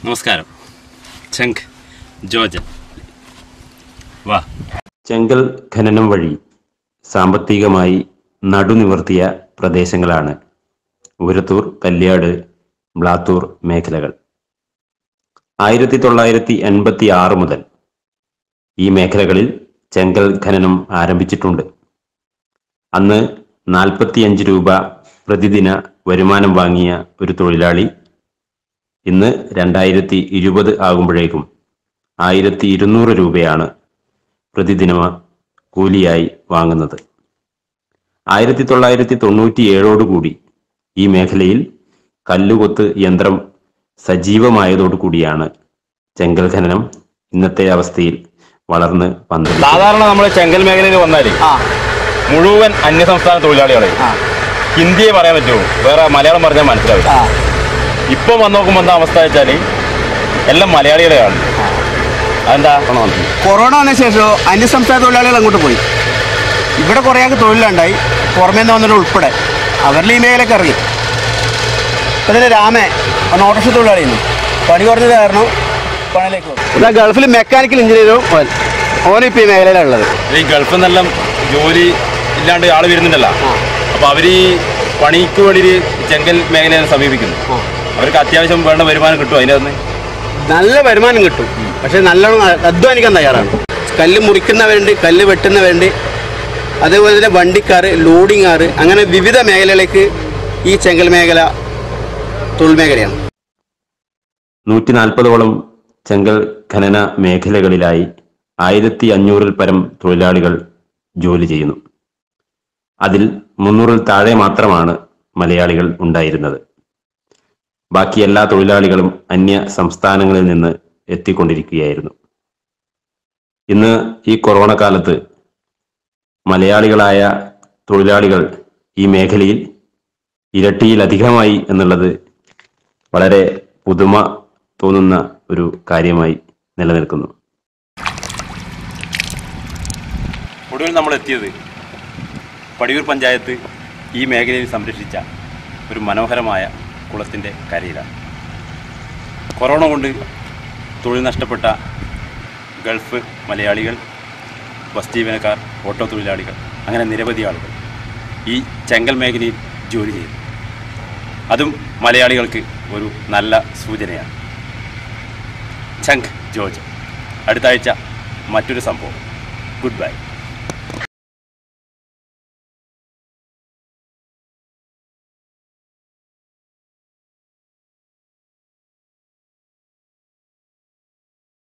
നമസ്കാരം ചങ്ക് ജോജൻ വാ ചെങ്കൽ ഖനനം വഴി സാമ്പത്തികമായി നടുനിവർത്തിയ പ്രദേശങ്ങളാണ് ഉരത്തൂർ കല്യാട് ബ്ലാത്തൂർ മേഖലകൾ ആയിരത്തി തൊള്ളായിരത്തി എൺപത്തി ആറ് മുതൽ ഈ മേഖലകളിൽ ചെങ്കൽ ഖനനം ആരംഭിച്ചിട്ടുണ്ട് അന്ന് നാൽപ്പത്തിയഞ്ച് രൂപ പ്രതിദിന വരുമാനം വാങ്ങിയ ഒരു തൊഴിലാളി ഇന്ന് രണ്ടായിരത്തി ഇരുപത് ആകുമ്പോഴേക്കും ആയിരത്തി ഇരുന്നൂറ് രൂപയാണ് പ്രതിദിന കൂലിയായി വാങ്ങുന്നത് ആയിരത്തി തൊള്ളായിരത്തി തൊണ്ണൂറ്റി ഏഴോടുകൂടി ഈ മേഖലയിൽ കല്ലുകൊത്ത് യന്ത്രം സജീവമായതോടുകൂടിയാണ് ചെങ്കൽ ഖനനം ഇന്നത്തെ അവസ്ഥയിൽ വളർന്ന് പന്തലിച്ചത് സാധാരണ നമ്മൾ ചെങ്കൽ മേഖലയിൽ വന്നാൽ ആ മുഴുവൻ അന്യസംസ്ഥാന തൊഴിലാളികളെ ആ ഹിന്ദിയെ പറയാൻ പറ്റുമോ വേറെ മലയാളം പറഞ്ഞാൽ മനസ്സിലാവില്ല ആ ഇപ്പം വന്ന് നോക്കുമ്പോൾ എന്താ അവസ്ഥ വെച്ചാൽ എല്ലാം മലയാളികളെയാണ് അതെന്താ കൊറോണ വന്ന ശേഷം അന്യസംസ്ഥാന തൊഴിലാളികൾ അങ്ങോട്ട് പോയി ഇവിടെ കുറേ ആൾക്ക് തൊഴിലുണ്ടായി പുറമേ നിന്ന് വന്നവർ ഉൾപ്പെടെ അവരിൽ ഈ മേഖലയൊക്കെ ഇറങ്ങി ഇപ്പം തന്നെ രാമേ ഒന്ന് ഓട്ടോറിക്ഷ തൊഴിലാളിയാണ് പണി കുറഞ്ഞത് കാരണം പണിയിലേക്ക് പോകും ഇതാ ഗൾഫിൽ മെക്കാനിക്കൽ എഞ്ചിനീയറും ഓൻ ഓനിപ്പോൾ ഈ മേഖലയിലാണ് ഉള്ളത് ഈ ഗൾഫിൽ നിന്നെല്ലാം ജോലി ഇല്ലാണ്ട് ആൾ വരുന്നുണ്ടല്ലോ അപ്പോൾ അവർ ഈ പണിക്ക് വേണ്ടി ചെങ്കൽ മേഖലയെ സമീപിക്കുന്നു അവർക്ക് അത്യാവശ്യം വേണ്ട വരുമാനം കിട്ടും അതിൻ്റെ അകത്ത് നല്ല വരുമാനം കിട്ടും പക്ഷെ നല്ലോണം അധ്വാനിക്കാൻ തയ്യാറാണ് കല്ല് മുറിക്കുന്നവരുണ്ട് കല്ല് വെട്ടുന്നവരുണ്ട് അതേപോലെ തന്നെ വണ്ടിക്കാർ ലോഡിംഗ് കാറ് അങ്ങനെ വിവിധ മേഖലകളിലേക്ക് ഈ ചെങ്കൽ മേഖല തൊഴിൽ മേഖലയാണ് നൂറ്റി നാൽപ്പതോളം ചെങ്കൽ ഖനന മേഖലകളിലായി ആയിരത്തി അഞ്ഞൂറിൽ പരം തൊഴിലാളികൾ ജോലി ചെയ്യുന്നു അതിൽ മുന്നൂറിൽ താഴെ മാത്രമാണ് മലയാളികൾ ഉണ്ടായിരുന്നത് ബാക്കി എല്ലാ തൊഴിലാളികളും അന്യ സംസ്ഥാനങ്ങളിൽ നിന്ന് എത്തിക്കൊണ്ടിരിക്കുകയായിരുന്നു ഇന്ന് ഈ കൊറോണ കാലത്ത് മലയാളികളായ തൊഴിലാളികൾ ഈ മേഖലയിൽ ഇരട്ടിയിലധികമായി എന്നുള്ളത് വളരെ പുതുമ തോന്നുന്ന ഒരു കാര്യമായി നിലനിൽക്കുന്നു ഒടുവിൽ നമ്മൾ എത്തിയത് പടിയൂർ പഞ്ചായത്ത് ഈ മേഖലയിൽ സംരക്ഷിച്ച ഒരു മനോഹരമായ കുളത്തിൻ്റെ കരയിലാണ് കൊറോണ കൊണ്ട് തൊഴിൽ നഷ്ടപ്പെട്ട ഗൾഫ് മലയാളികൾ ബസ് ജീവനക്കാർ ഓട്ടോ തൊഴിലാളികൾ അങ്ങനെ നിരവധി ആളുകൾ ഈ ചെങ്കൽ മേഖലയിൽ ജോലി ചെയ്തു അതും മലയാളികൾക്ക് ഒരു നല്ല സൂചനയാണ് ചങ്ക് ജോർജ് അടുത്ത ആഴ്ച മറ്റൊരു സംഭവം ഗുഡ് ബൈ